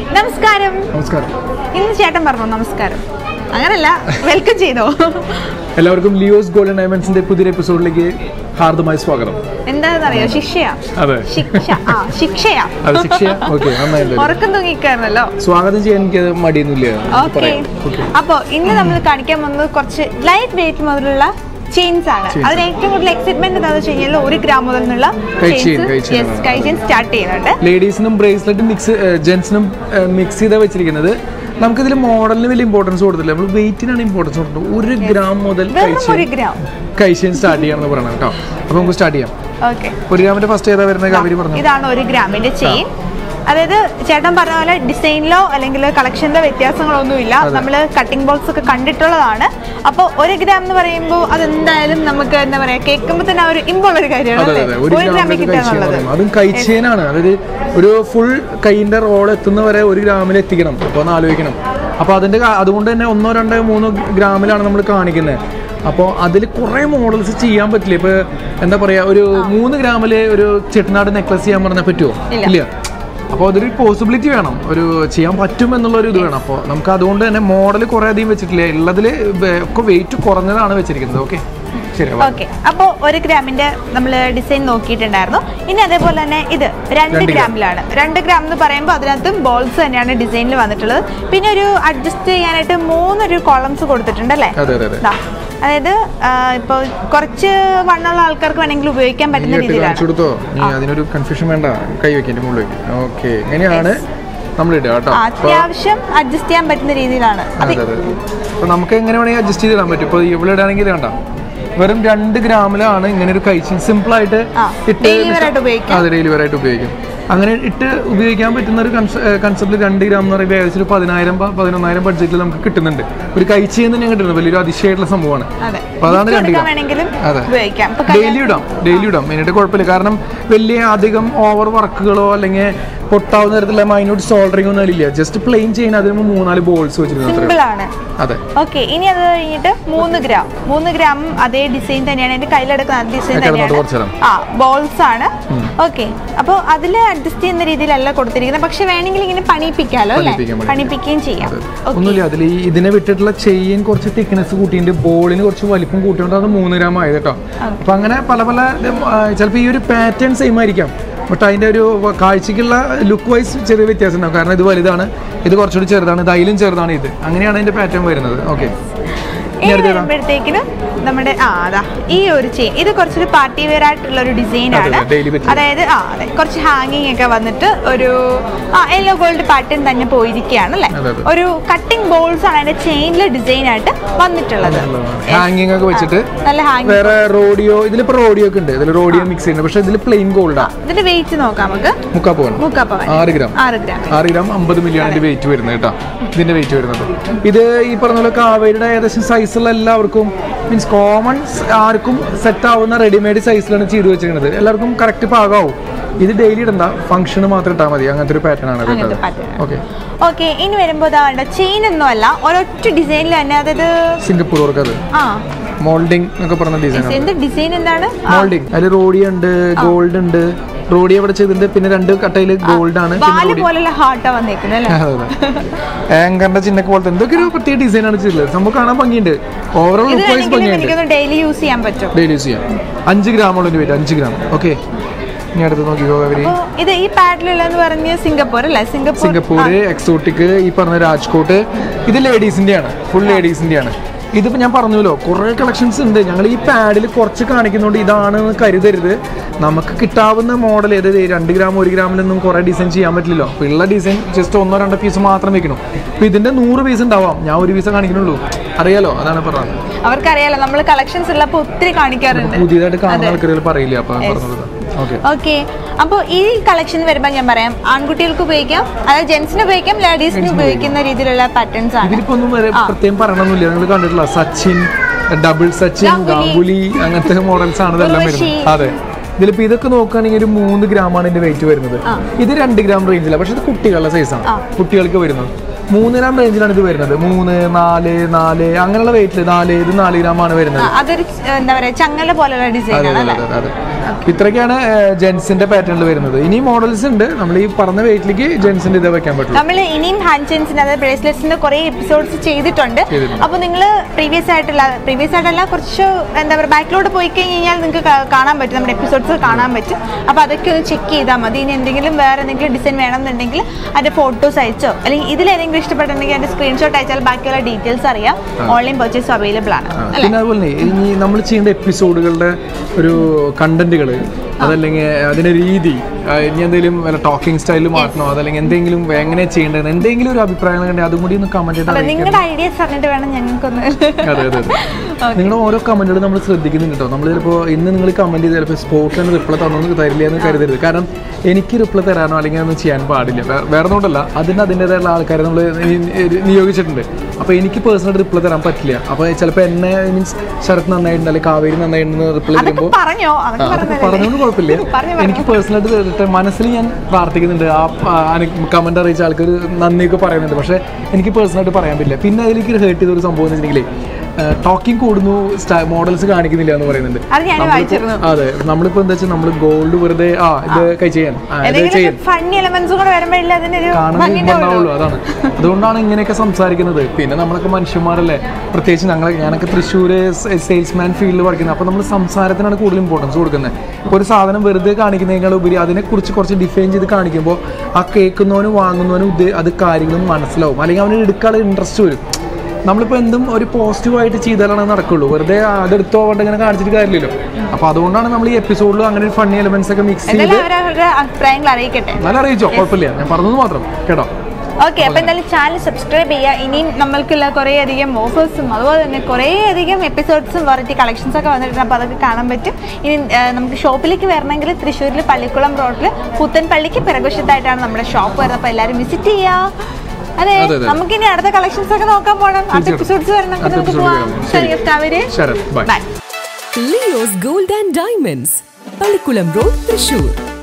നമസ്കാരം നമസ്കാരം ഇന്ന് ചേട്ടൻ പറഞ്ഞു നമസ്കാരം അങ്ങനല്ല വെൽക്കം ചെയ്തോ എല്ലാവർക്കും ലിയോസ് ഗോൾഡൻ ഡയമണ്ട്സിന്റെ പുതിയ എപ്പിസോഡിലേക്ക് ഹാർദമായ സ്വാഗതം എന്താണെന്നറിയോ ശിക്ഷയാ അതെ ശിക്ഷ ആ ശിക്ഷയാ അത് ശിക്ഷ ഓക്കെ നന്നായിട്ട് ഉറക്കം തൂങ്ങിക്കാരണല്ലോ സ്വാഗതം ചെയ്യാൻ എനിക്ക് മടിയൊന്നുമില്ല ഓക്കെ പറയാം. Okay. അപ്പൊ ഇന്ന് നമ്മൾ കാണിക്കാൻ പോകുന്നത് കുറച്ച് ലൈറ്റ് വെയിറ്റ് മുതലുള്ള ചെയിൻസ് ആണ് Chains. അതിന് ഏറ്റവും കൂടുതൽ എക്സൈറ്റ്മെന്റ് എന്താണെന്ന് വെച്ച് കഴിഞ്ഞാൽ ഒരു ഗ്രാം മുതൽ നിന്നുള്ള കൈ chain, കൈ chain ആണ്. കൈ ചെയിൻ സ്റ്റാർട്ട് ചെയ്യുന്നുണ്ട് ലേഡീസിനും ബ്രേസ്ലെറ്റ് മിക്സ് ജെന്റ്സിനും മിക്സ് ചെയ്താ വെച്ചിരിക്കുന്നത് നമുക്കിതിൽ മോഡലിന് വലിയ ഇമ്പോർട്ടൻസ് കൊടുത്തില്ല നമ്മൾ വെയിറ്റിനാണ് ഇമ്പോർട്ടൻസ് കൊടുക്കുന്നത് ഒരു ഗ്രാം മുതൽ വെറും ഒരു ഗ്രാം കൈച്ചേൻ സ്റ്റാർട്ട് ചെയ്യാന്ന് പറയണം കേട്ടോ അപ്പൊ നമുക്ക് സ്റ്റാർട്ട് ചെയ്യാം ഓക്കെ ഒരു ഗ്രാമിന്റെ ഫസ്റ്റ് ഏതാ വരുന്നത് അവര് പറഞ്ഞു ഇതാണ് ഒരു ഗ്രാമിന്റെ ചെയിൻ അതായത് ചേട്ടൻ പറഞ്ഞ പോലെ ഡിസൈനിലോ അല്ലെങ്കിൽ കളക്ഷനിലോ വ്യത്യാസങ്ങളൊന്നുമില്ല അതെ. നമ്മൾ കട്ടിംഗ് ബോൾസ് ഒക്കെ കണ്ടിട്ടുള്ളതാണ് അപ്പോൾ ഒരു ഗ്രാം എന്ന് പറയുമ്പോൾ അതെന്തായാലും നമുക്ക് എന്താ പറയാ കേൾക്കുമ്പോൾ തന്നെ ആ ഒരു ഇമ്പുള്ള ഒരു കാര്യമാണ് അതെ അല്ലേ? അതെ ഒരു ഒരു ഗ്രാമിൽ ഗ്രാമിന്റെ കിട്ടുക കൈച്ചേൻ എന്നുള്ളത് പറയും. അതും കൈച്ചേനാണ് അതായത് ഒരു ഫുൾ കൈയിന്റെ റോൾ എത്തുന്ന വരെ ഒരു ഗ്രാമിൽ എത്തിക്കണം അപ്പോൾ ഒന്ന് ആലോചിക്കണം അപ്പോൾ അതിന്റെ കാ- അതുകൊണ്ട് തന്നെ ഒന്നോ രണ്ടോ മൂന്നോ ഗ്രാമിലാണ് നമ്മൾ കാണിക്കുന്നത് അപ്പോൾ അതിൽ കുറേ മോഡൽസ് ചെയ്യാൻ പറ്റില്ല ഇപ്പോൾ എന്താ പറയാ ഒരു മൂന്ന് ഗ്രാമിൽ ഒരു ചെട്ടിനാട് നെക്ലസ് ചെയ്യാൻ പറഞ്ഞാൽ പറ്റുമോ ഇല്ല. ഇല്ല അപ്പോൾ അതൊരു പോസിബിലിറ്റി വേണം ഒരു ചെയ്യാൻ പറ്റും എന്നുള്ള ഒരു ഇത് വേണം അപ്പോൾ നമുക്ക് അതുകൊണ്ട് തന്നെ മോഡൽ കുറേ അധികം വെച്ചിട്ടില്ല ഉള്ളതിൽ ഒക്കെ വെയിറ്റ് കുറഞ്ഞതാണ് വെച്ചിരിക്കുന്നത് ഓക്കെ ശരി അപ്പോൾ ഓക്കെ അപ്പോൾ ഒരു ഗ്രാമിന്റെ നമ്മൾ ഡിസൈൻ നോക്കിയിട്ടുണ്ടായിരുന്നു ഇനി അതേപോലെ തന്നെ ഇത് രണ്ട് രണ്ട് ഗ്രാം. ഗ്രാമിലാണ് രണ്ട് ഗ്രാം എന്ന് പറയുമ്പോൾ അതിനകത്തും ബോൾസ് തന്നെയാണ് ഡിസൈനിൽ വന്നിട്ടുള്ളത് പിന്നെ ഒരു അഡ്ജസ്റ്റ് ചെയ്യാനായിട്ട് മൂന്നൊരു കോളംസ് കൊടുത്തിട്ടുണ്ടല്ലേ അതെ അതെ അതെ ദാ. അതായത് ഇപ്പോൾ കുറച്ച് വണ്ണുള്ള ആൾക്കാർക്ക് വേണമെങ്കിൽ ഉപയോഗിക്കാൻ നീ പറ്റുന്ന ഇട്ട് കാണിച്ചു രീതിയിലാണ് കൊടുത്തോ നീ അതിനൊരു കൺഫ്യൂഷൻ വേണ്ട കൈ വെക്കേണ്ട മുകളിൽ വെക്കും ഓക്കെ ഇങ്ങനെയാണ് നമ്മൾ ഇടുക കേട്ടോ ആ, അപ്പൊ- അത്യാവശ്യം അഡ്ജസ്റ്റ് ചെയ്യാൻ പറ്റുന്ന രീതിയിലാണ് അത് അതെ അതെ അപ്പൊ നമുക്ക് എങ്ങനെ വേണമെങ്കിൽ അഡ്ജസ്റ്റ് ചെയ്ത് ഇടാൻ പറ്റും ഇപ്പൊ ഇവിടെ ഇടാണെങ്കിൽ വേണ്ട വെറും രണ്ട് ഗ്രാമിലാണ് ഇങ്ങനെ ഒരു കൈച്ചി സിമ്പിൾ ആയിട്ട് ആ, daily wear ആയിട്ട് ഉപയോഗിക്കാം. അതെ ഡെയിലി വെയർ ആയിട്ട് ഉപയോഗിക്കും അങ്ങനെ ഇട്ട് ഉപയോഗിക്കാൻ പറ്റുന്ന ഒരു കൺസെപ്റ്റിൽ രണ്ട് ഗ്രാം എന്ന് പറയുമ്പോൾ ഏകദേശം ഒരു പതിനായിരം പ- പതിനൊന്നായിരം ബഡ്ജറ്റിൽ നമുക്ക് കിട്ടുന്നുണ്ട് ഒരു കൈച്ചി തന്നെ കിട്ടുന്നത് വലിയൊരു അതിശയമായിട്ടുള്ള സംഭവമാണ് അതെ അപ്പൊ അതാണ് Gift രണ്ട് കൊടുക്കാൻ ഗ്രാം വേണമെങ്കിലും അതെ ഉപയോഗിക്കാം ഇപ്പൊ ഡെയിലി ഇടാം ഡെയിലി ഇടാം മെയിനായിട്ട് കുഴപ്പമില്ല കാരണം വലിയ അധികം ഓവർ വർക്കുകളോ അല്ലെങ്കിൽ പൊട്ടാവുന്ന തരത്തിലുള്ള മൈന്യൂട്ട് സോൾഡറിംഗ് ഒന്നും അതിലില്ല ജസ്റ്റ് പ്ലെയിൻ ചെയ്യാൻ അതിന് മൂന്നാല് ബോൾസ് വെച്ചിരുന്നു അത്രേ സിമ്പിൾ ആണ് അതെ ഓക്കെ ഇനി അത് കഴിഞ്ഞിട്ട് മൂന്ന് ഗ്രാം മൂന്ന് ഗ്രാം അതേ ഡിസൈൻ തന്നെയാണ് എന്റെ കയ്യിലെടുക്കുന്ന അതേ ഡിസൈൻ കിടന്നോട്ട് തന്നെയാണ് കുറച്ച് നേരം. ആ ബോൾസ് ആണ് ഓക്കെ അപ്പോൾ അതിൽ അഡ്ജസ്റ്റ് ചെയ്യുന്ന രീതിയിലല്ല കൊടുത്തിരിക്കുന്നത് പക്ഷെ വേണമെങ്കിൽ ഇങ്ങനെ പണിയിപ്പിക്കാലോ അല്ലേ പണിയിപ്പിക്കാം, പണിയിപ്പിക്കാം. പണിയിപ്പിക്കുകയും ചെയ്യാം ഓക്കെ ഒന്നുമില്ല അതിൽ ഈ ഇതിനെ വിട്ടിട്ടുള്ള ചെയിൻ കുറച്ച് തിക്നെസ് കൂട്ടിയിട്ട് ബോളിന് കുറച്ച് വലിപ്പം കൂട്ടിയോണ്ട് അത് മൂന്ന് ഗ്രാം ആയത് കേട്ടോ അപ്പൊ അങ്ങനെ പല പല ചിലപ്പോൾ ഈ ഒരു പാറ്റേൺ സെയിം ആയിരിക്കാം ബട്ട് അതിന്റെ ഒരു കാഴ്ചക്കുള്ള ലുക്ക് വൈസ് ചെറിയ വ്യത്യാസം ഉണ്ടാവും കാരണം ഇത് വലുതാണ് ഇത് കുറച്ചുകൂടി ചെറുതാണ് ഇത് അതിലും ചെറുതാണ് ഇത് അങ്ങനെയാണ് അതിന്റെ പാറ്റേൺ വരുന്നത് ഓക്കെ ഇനി വരുമ്പോഴത്തേക്കിനും നമ്മുടെ ആ അതാ ഈ ഒരു ചെയിൻ ഇത് കുറച്ചൊരു പാർട്ടി വെയർ ആയിട്ടുള്ള ഒരു ഡിസൈൻ അതെ, ആണ് അതെ, daily പറ്റിയ. അതായത് ആ അതെ കുറച്ച് ഹാങ്ങിങ് ഒക്കെ വന്നിട്ട് ഒരു ആ യെല്ലോ ഗോൾഡ് പാറ്റേൺ തന്നെ പോയിരിക്കുകയാണ് അല്ലേ അതെ, അതെ. ഒരു കട്ടിംഗ് ബോൾസ് ആണ് അതിന്റെ ചെയിനിൽ ഡിസൈൻ ആയിട്ട് വന്നിട്ടുള്ളത് ഹാങ്ങിങ് ഒക്കെ വെച്ചിട്ട് നല്ല ഹാങ്ങിങ് വേറെ റോഡിയോ ഇതിലിപ്പോ റോഡിയോ ഒക്കെ ഉണ്ട് ഇതിൽ റോഡിയോ മിക്സ് ചെയ്യുന്നുണ്ട് പക്ഷെ ഇതിൽ പ്ലെയിൻ ഗോൾഡാ ഇതിന്റെ വെയിറ്റ് നോക്കാം നമുക്ക് മുക്കാ പോകണം മുക്കാപ്പവൻ ആറ് ഗ്രാം ആറ് ഗ്രാം ആറ് ഗ്രാം അമ്പത് മില്ലിയാണ് ഇതിന്റെ വെയിറ്റ് വരുന്നത് കേട്ടോ ഇതിന്റെ വെയിറ്റ് വരുന്നത് ഇത് ഈ പറഞ്ഞ പോലെ കാവേരിയുടെ ഏകദേശം സൈസുള്ള എല്ലാവർക്കും മീൻസ് കോമൺ ആർക്കും സെറ്റ് ആവുന്ന റെഡിമെയ്ഡ് സൈസിലാണ് ചെയ്തു വെച്ചിരിക്കുന്നത് എല്ലാവർക്കും കറക്റ്റ് പാകാവും ഇത് ഡെയിലി ഇടണ്ട ഫംഗ്ഷന് മാത്രം ഇട്ടാൽ മതി അങ്ങനത്തെ ഒരു പാറ്റേൺ ആണ് അങ്ങനത്തെ pattern. ഓക്കെ ഓക്കെ ഇനി വരുമ്പോൾ ഇതാണ്ട് ചെയിൻ ഒന്നും അല്ല ഒരൊറ്റ ഡിസൈനിൽ തന്നെ അതായത് സിംഗപ്പൂർ വർക്ക് അത് ആ മോൾഡിംഗ് എന്നൊക്കെ പറഞ്ഞ ഡിസൈൻ ആണ് എന്ത് ഡിസൈൻ എന്താണ് ആ, മോൾഡിംഗ് അതിൽ റോഡിയ ഉണ്ട് ഗോൾഡ് ഉണ്ട് റോഡിയ ഇവിടെ ചെയ്തിട്ടുണ്ട് പിന്നെ രണ്ട് കട്ടയിൽ ഗോൾഡ് ആണ് പിന്നെ വാല് റോഡിയ പോലുള്ള ഹാർട്ടാ വന്നേക്കുന്നത് അല്ലേ ആങ്കറിന്റെ ചിഹ്നൊക്കെ പോലത്തെ എന്തൊക്കെ ഒരു പ്രത്യേക ഡിസൈൻ ആണ് ചെയ്തിട്ടുള്ളത് സംഭവം കാണാൻ ഭംഗിയുണ്ട് ഓവറോൾ ഇത് ലുക്ക് വൈസ് വേണമെങ്കിലും ഭംഗിയുണ്ട് എനിക്കൊന്ന് ഡെയിലി യൂസ് ചെയ്യാൻ പറ്റും ഡെയിലി യൂസ് ചെയ്യാം അഞ്ച് ഗ്രാമുള്ള വെയിറ്റ് അഞ്ച് ഗ്രാം ഓക്കെ ഇനി അടുത്ത് നോക്കിക്കോ അവര് അപ്പൊ ഇത് ഈ പാഡിലുള്ളതെന്ന് പറഞ്ഞ് സിംഗപ്പൂർ അല്ലേ സിംഗപ്പൂർ സിംഗപ്പൂർ എക്സോട്ടിക് ഈ പറഞ്ഞ രാജ്കോട്ട് ഇത് ലേഡീസിന്റെ ആണ് ഫുൾ ലേഡീസിന്റെ ആണ് ഇതിപ്പോ ഞാൻ പറഞ്ഞല്ലോ കുറെ കളക്ഷൻസ് ഉണ്ട് ഞങ്ങൾ ഈ പാഡിൽ കുറച്ച് കാണിക്കുന്നതുകൊണ്ട് ഇതാണെന്ന് കരുതരുത് നമുക്ക് കിട്ടാവുന്ന മോഡൽ ഏത് രണ്ട് ഗ്രാം ഒരു ഗ്രാമിലൊന്നും കുറെ ഡിസൈൻ ചെയ്യാൻ പറ്റില്ലല്ലോ അപ്പൊ ഉള്ള ഡിസൈൻ ജസ്റ്റ് ഒന്നോ രണ്ടോ പീസ് മാത്രം വെക്കണം അപ്പൊ ഇതിന്റെ നൂറ് പീസ് ഉണ്ടാവാം ഞാൻ ഒരു പീസ് കാണിക്കണുള്ളൂ അറിയാലോ അതാണ് പറഞ്ഞത് അവർക്കറിയാലോ നമ്മൾ കളക്ഷൻസ് ഉള്ളപ്പോ ഒത്തിരി കാണിക്കാറുണ്ട് പുതിയതായിട്ട് കാണുന്ന ആൾക്കാർ പറയില്ല അപ്പൊ പറഞ്ഞത് ഓക്കെ ഓക്കെ അപ്പോൾ ഈ കളക്ഷൻ വരുമ്പോൾ ഞാൻ പറയാം ആൺകുട്ടികൾക്ക് ഉപയോഗിക്കാം അതായത് ജെന്റ്സിന് ഉപയോഗിക്കാം ലേഡീസിന് ഉപയോഗിക്കുന്ന രീതിയിലുള്ള പാറ്റേൺസ് ആണ് ഇതിലിപ്പോ ഒന്നും വരെ പ്രത്യേകം പറയണമെന്നില്ല നിങ്ങൾ കണ്ടിട്ടില്ല സച്ചിൻ ഡബിൾ സച്ചിൻ ഗാംഗുലി. ഗാംഗുലി അങ്ങനത്തെ മോഡൽസ് ആണ് ഇതെല്ലാം ഉർവശി. വരുന്നത് അതെ ഇതിലിപ്പോ ഇതൊക്കെ നോക്കുകയാണെങ്കിൽ ഒരു മൂന്ന് ഗ്രാമാണ് ഇതിന്റെ വെയിറ്റ് വരുന്നത് ഇത് രണ്ട് ഗ്രാം റേഞ്ചിലാണ് പക്ഷെ ഇത് കുട്ടികളുടെ സൈസാണ് കുട്ടികൾക്ക് വരുന്നത് മൂന്ന് ഗ്രാം റേഞ്ചിലാണ് ഇത് വരുന്നത് മൂന്ന് നാല് നാല് അങ്ങനെയുള്ള വെയിറ്റില് നാല് ഇത് നാല് ഗ്രാം ആണ് വരുന്നത് ആ, അതൊരു ച- എന്താ പറയാ ചങ്ങല പോലുള്ള ഡിസൈൻ അതെ ആണ് അതെ അല്ലേ അതെ അതെ ഇത്രയൊക്കെയാണ് ജെൻസിന്റെ പാറ്റേണിൽ വരുന്നത് ഇനി മോഡൽസ് ഉണ്ട് നമ്മൾ ഈ പറഞ്ഞ വെയിറ്റിലേക്ക് ജെൻസിന്റെ ഇത് വെക്കാൻ പറ്റുള്ളൂ നമ്മൾ ഇനിയും ഹാൻഡ് ചെയിൻസിന്റെ അതായത് ബ്രേസ്ലെറ്റ്സിന്റെ കുറേ എപ്പിസോഡ്സ് ചെയ്തിട്ടുണ്ട് ചെയ്തിട്ടുണ്ട്. അപ്പോൾ നിങ്ങൾ പ്രീവിയസ് ആയിട്ടുള്ള പ്രീവിയസ് ആയിട്ടല്ല കുറച്ച് എന്താ പറയുക ബാക്കിലോട്ട് പോയി കഴിഞ്ഞാൽ നിങ്ങൾക്ക് കാണാൻ പറ്റും നമ്മുടെ എപ്പിസോഡ്സ് കാണാൻ പറ്റും അപ്പോൾ അതൊക്കെ ഒന്ന് ചെക്ക് ചെയ്താൽ മതി ഇനി എന്തെങ്കിലും വേറെ എന്തെങ്കിലും ഡിസൈൻ വേണമെന്നുണ്ടെങ്കിൽ അതിന്റെ ഫോട്ടോസ് അയച്ചോ അല്ലെങ്കിൽ ഇതിലേതെങ്കിലും ഇഷ്ടപ്പെട്ടിട്ടുണ്ടെങ്കിൽ അതിന്റെ സ്ക്രീൻഷോട്ട് അയച്ചാൽ ബാക്കിയുള്ള ഡീറ്റെയിൽസ് അറിയാം ഓൺലൈൻ പർച്ചേസ് അവൈലബിൾ ആണ് ആ, പിന്നെ അതുപോലെ തന്നെ ഇനി നമ്മൾ ചെയ്യേണ്ട എപ്പിസോഡുകളുടെ ഒരു കണ്ടന്റുകൾ അതല്ലെങ്കിൽ അതിന്റെ രീതി ആ, ഇനി എന്തെങ്കിലും വല്ല ടോക്കിംഗ് സ്റ്റൈൽ മാറ്റണോ അതല്ലെങ്കിൽ എന്തെങ്കിലും എങ്ങനെ ചെയ്യേണ്ടത് എന്തെങ്കിലും ഒരു അഭിപ്രായം ഉണ്ടെങ്കിൽ അതും കൂടി ഒന്ന് കമന്റ് ചെയ്ത് അപ്പൊ അറിയിക്കാം നിങ്ങളുടെ ഐഡിയസ് പറഞ്ഞിട്ട് വേണം ഞങ്ങൾക്കൊന്ന് അതെ അതെ അതെ നിങ്ങളുടെ ഓരോ കമന്റുകളും നമ്മൾ ശ്രദ്ധിക്കുന്നുണ്ട് കേട്ടോ നമ്മൾ ചിലപ്പോൾ ഇന്ന് നിങ്ങൾ കമന്റ് ചെയ്ത് ചിലപ്പോൾ സ്പോട്ടിൽ തന്നെ റിപ്ലൈ തന്നു തരില്ല എന്ന് കരുതരുത് കാരണം എനിക്ക് റിപ്ലൈ തരാനോ അല്ലെങ്കിൽ അതൊന്നും ചെയ്യാൻ പാടില്ല വേ- വേറെ ഒന്നുകൊണ്ടല്ല അതിന് അതിൻ്റെതായുള്ള ആൾക്കാരെ നമ്മൾ നിയോഗിച്ചിട്ടുണ്ട് അപ്പോൾ എനിക്ക് പേഴ്സണൽ റിപ്ലൈ തരാൻ പറ്റില്ല അപ്പോൾ ചിലപ്പോൾ എന്നെ മീൻസ് ശരത് നന്നായിട്ടുണ്ട് അല്ലെങ്കിൽ കാവേരി നന്നായിട്ടുണ്ടെന്ന് റിപ്ലൈ അതൊക്കെ ചെയ്യുമ്പോൾ പറഞ്ഞോ അതൊക്കെ അതൊക്കെ പറഞ്ഞതല്ലേ? പറഞ്ഞുകൊണ്ട് കുഴപ്പമില്ല പറഞ്ഞു, എനിക്ക് പേഴ്സണലായിട്ട് തരട്ടെ മനസ്സിൽ ഞാൻ പ്രാർത്ഥിക്കുന്നുണ്ട് ആ കമന്റ് അറിയിച്ച ആൾക്കൊരു നന്ദിയൊക്കെ പറയുന്നുണ്ട് പക്ഷേ എനിക്ക് പേഴ്സണലായിട്ട് പറയാൻ പറ്റില്ല പിന്നെ അതിലേക്ക് ഹേർട്ട് ചെയ്ത ഒരു സംഭവം എന്ന് വെച്ചിട്ടുണ്ടെങ്കിൽ ടോക്കിംഗ് കൂടുന്നു മോഡൽസ് കാണിക്കുന്നില്ല എന്ന് പറയുന്നുണ്ട് അത് ഞാൻ നമ്മളിപ്പോ- വായിച്ചിരുന്നു അതെ നമ്മളിപ്പോ എന്താ വെച്ചാൽ നമ്മൾ ഗോൾഡ് വെറുതെ ആ ഇത് കൈ ചെയ്യാൻ ആ, ഇത് ചെയ്യാൻ ഏതെങ്കിലും ഫണ്ണി എലമെന്റ്സ് കൂടെ വരുമ്പോഴില്ല അതിനൊരു കാണുന്നത് ഭംഗി ഉണ്ടാവുള്ളൂ അതാണ് അതുകൊണ്ടാണ് ഇങ്ങനെയൊക്കെ സംസാരിക്കുന്നത് പിന്നെ നമ്മളൊക്കെ മനുഷ്യന്മാരല്ലേ പ്രത്യേകിച്ച് ഞങ്ങൾ ഞാനൊക്കെ തൃശ്ശൂർ സെയിൽസ്മാൻ ഫീൽഡിൽ പഠിക്കുന്നത് അപ്പോൾ നമ്മൾ സംസാരത്തിനാണ് കൂടുതൽ ഇമ്പോർട്ടൻസ് കൊടുക്കുന്നത് ഇപ്പോൾ ഒരു സാധനം വെറുതെ കാണിക്കുന്നതിനേക്കാൾ ഉപരി അതിനെക്കുറിച്ച് കുറച്ച് ഡിഫൈൻ ചെയ്ത് കാണിക്കുമ്പോൾ ആ കേൾക്കുന്നവനും വാങ്ങുന്നവനും ഇത് അത് കാര്യങ്ങളും മനസ്സിലാവും അല്ലെങ്കിൽ അവന് എടുക്കാനുള്ള ഇൻട്രസ്റ്റ് വരും നമ്മളിപ്പോൾ എന്തും ഒരു പോസിറ്റീവായിട്ട് ചെയ്താലാണ് അത് നടക്കുള്ളൂ വെറുതെ അതെടുത്തോ കൊണ്ട് ഇങ്ങനെ കാണിച്ചിട്ട് കാര്യമില്ലല്ലോ അപ്പോൾ അതുകൊണ്ടാണ് നമ്മൾ ഈ എപ്പിസോഡിൽ അങ്ങനെ ഒരു ഫണ്ണി എലമെന്റ്സ് ഒക്കെ മിക്സ് ചെയ്ത് എന്തായാലും അവരവരുടെ അഭിപ്രായങ്ങൾ അറിയിക്കട്ടെ നല്ല അറിയിച്ചോ കുഴപ്പമില്ല ഞാൻ പറഞ്ഞത് മാത്രം കേട്ടോ ഓക്കെ അപ്പൊ എന്തായാലും ചാനൽ സബ്സ്ക്രൈബ് ചെയ്യുക ഇനിയും നമ്മൾക്കുള്ള കുറേ അധികം ഓഫേഴ്സും അതുപോലെ തന്നെ കുറേ അധികം എപ്പിസോഡ്സും വെറൈറ്റി കളക്ഷൻസ് ഒക്കെ വന്നിട്ടുണ്ട് അപ്പോൾ അതൊക്കെ കാണാൻ പറ്റും ഇനി ആ, നമുക്ക് ഷോപ്പിലേക്ക് വരണമെങ്കിൽ തൃശ്ശൂരിൽ പള്ളിക്കുളം റോഡിൽ പുത്തൻപള്ളിക്ക് പിറകുശത്തായിട്ടാണ് നമ്മുടെ ഷോപ്പ് വരുന്നത് അപ്പോൾ എല്ലാവരും വിസിറ്റ് ചെയ്യുക അതെ അതെ, അതെ. നമുക്ക് ഇനി അടുത്ത കളക്ഷൻസ് ഒക്കെ നോക്കാൻ പോകണം അടുത്ത തീർച്ചയായിട്ടും. എപ്പിസോഡ്സ് വരണം അടുത്ത നമുക്ക് episode പോവാം വരാം. ശരി ശരി. അവര് Sharath bye bye Leo's Gold and Diamonds, Palikulam Road, Trishur.